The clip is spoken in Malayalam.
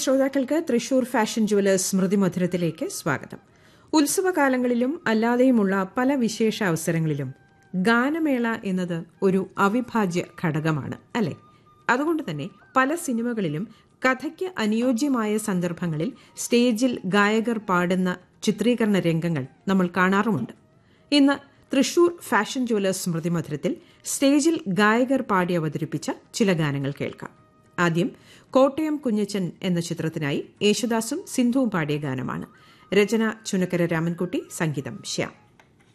ശ്രോതാക്കൾക്ക് തൃശൂർ ഫാഷൻ ജുവലേഴ്സ് സ്മൃതി മധുരത്തിലേക്ക് സ്വാഗതം ഉത്സവകാലങ്ങളിലും അല്ലാതെയുമുള്ള പല വിശേഷ അവസരങ്ങളിലും ഗാനമേള എന്നത് ഒരു അവിഭാജ്യ ഘടകമാണ് അല്ലെ അതുകൊണ്ട് തന്നെ പല സിനിമകളിലും കഥയ്ക്ക് അനുയോജ്യമായ സന്ദർഭങ്ങളിൽ സ്റ്റേജിൽ ഗായകർ പാടുന്ന ചിത്രീകരണ രംഗങ്ങൾ നമ്മൾ കാണാറുമുണ്ട് ഇന്ന് തൃശൂർ ഫാഷൻ ജുവലേഴ്സ് സ്മൃതി മധുരത്തിൽ സ്റ്റേജിൽ ഗായകർ പാടി അവതരിപ്പിച്ച ചില ഗാനങ്ങൾ കേൾക്കാം ആദ്യം കോട്ടയം കുഞ്ഞച്ചൻ എന്ന ചിത്രത്തിനായി യേശുദാസും സിന്ധുവും പാടിയ ഗാനമാണ് രചന ചുനക്കര രാമൻകുട്ടി സംഗീതം ശ്യാം